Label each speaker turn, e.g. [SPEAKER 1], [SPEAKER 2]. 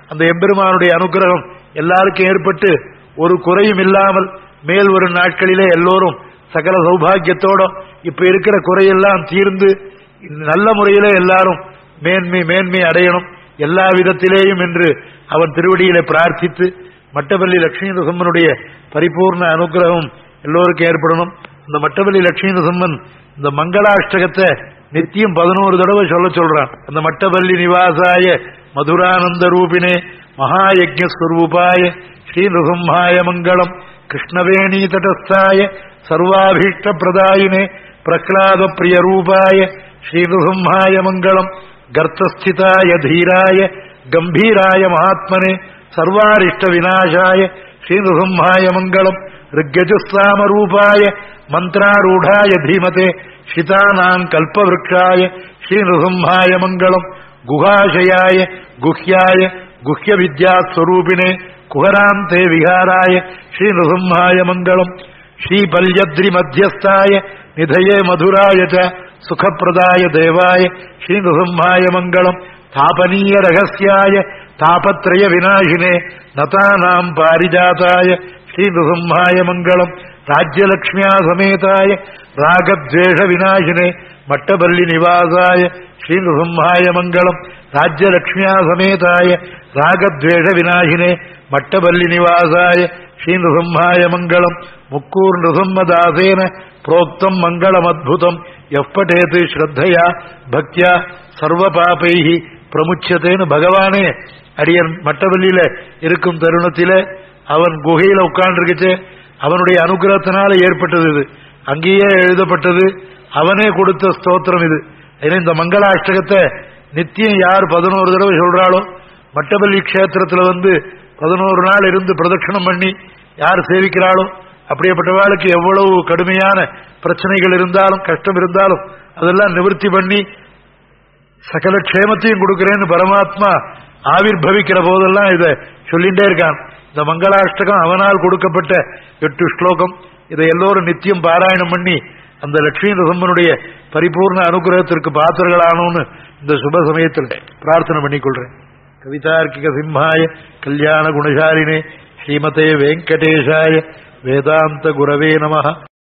[SPEAKER 1] அந்த எம்பெருமானுடைய அனுகிரகம் எல்லாருக்கும் ஏற்பட்டு ஒரு குறையும் இல்லாமல் மேல் வரும் நாட்களிலே எல்லோரும் சகல சௌபாகியத்தோட இப்ப இருக்கிற குறையெல்லாம் தீர்ந்து நல்ல முறையிலே எல்லாரும் மேன்மை மேன்மை அடையணும் எல்லா விதத்திலேயும் என்று அவன் திருவடியிலே பிரார்த்தித்து மட்டப்பள்ளி லட்சுமி நரசிம்மனுடைய பரிபூர்ண அனுகிரகம் எல்லோருக்கும் ஏற்படணும் இந்த மட்டப்பள்ளி லட்சுமி நரசிம்மன் இந்த மங்களாஷ்டகத்தை நித்தியம் பதினோரு தடவை சொல்ல சொல்றான் அந்த மட்டப்பள்ளி நிவாசாய மதுரானந்த ரூபினே மகாயஜ ஸ்வரூபாய ஸ்ரீ நரசிம்ஹாய மங்களம் கிருஷ்ணவேணி தடஸ்தாய சர்வாபீஷ்ட பிரதாயினே பிரகலாத பிரிய ரூபாய ஸ்ரீ நரசிம்ஹாய மங்களம் கர்த்தஸ்திதாய தீராய கம்பீராய மகாத்மனே சர்வாரிஷ்ட விநாசாய ஸ்ரீ நரசிம்ஹாய மங்களம் ऋग्यजुस्साम रूपाय मन्त्रारूढाय धीमते शितानाम् कल्पवृक्षाय श्रीनृसिंहाय मङ्गलम् गुहाशयाय गुह्याय गुह्यविद्यास्वरूपिणे कुहरान्ते विहाराय श्रीनृसिंहाय मङ्गलम् श्रीपल्यद्रिमध्यस्थाय निधये मधुराय च सुखप्रदाय देवाय श्रीनृसिंहाय मङ्गलम् तापनीय रहस्याय तापत्रय विनाशिने नतानाम् पारिजाताय श्रीनृसिंहाय मङ्गलम् राज्यलक्ष्म्या समेताय रागद्वेष विनाशिने मट्टपल्लि निवासाय श्रीनृसिंहाय मङ्गलम् राज्यलक्ष्म्या समेताय रागद्वेष विनाशिने मट्टपल्लि निवासाय श्रीनृसिंहाय मङ्गलम् मुक्कूर्नृसिंहदासेन प्रोक्तम् मङ्गलमद्भुतम् यः पठेत् श्रद्धया भक्त्या सर्वपापैः பிரமுச்சத்தேன்னு பகவானே அடியன் மட்டவல்லியில இருக்கும் தருணத்திலே அவன் குகையில உட்கார்ந்துருக்குச்சு அவனுடைய அனுகிரகத்தினால ஏற்பட்டது இது அங்கேயே எழுதப்பட்டது அவனே கொடுத்த ஸ்தோத்திரம் இது ஏன்னா இந்த மங்களாஷ்டகத்தை நித்தியம் யார் பதினோரு தடவை சொல்றாளோ மட்டபள்ளி க்ஷேத்திரத்துல வந்து பதினோரு நாள் இருந்து பிரதட்சணம் பண்ணி யார் சேவிக்கிறாளோ அப்படியேப்பட்டவாளுக்கு எவ்வளவு கடுமையான பிரச்சனைகள் இருந்தாலும் கஷ்டம் இருந்தாலும் அதெல்லாம் நிவர்த்தி பண்ணி சகல க்ஷேமத்தையும் கொடுக்கிறேன்னு பரமாத்மா ஆவிர் பவிக்கிற போதெல்லாம் இதை சொல்லிட்டே இருக்கான் இந்த மங்களாஷ்டகம் அவனால் கொடுக்கப்பட்ட எட்டு ஸ்லோகம் இதை எல்லோரும் நித்தியம் பாராயணம் பண்ணி அந்த லட்சுமி நரசம்மனுடைய பரிபூர்ண அனுகிரகத்திற்கு பாத்திரங்களானோன்னு இந்த சுப சமயத்தில் பிரார்த்தனை பண்ணிக்கொள்றேன் கவிதார்க்கிக சிம்ஹாய கல்யாண குணசாலினே ஸ்ரீமதே வெங்கடேஷாய வேதாந்த குரவே நம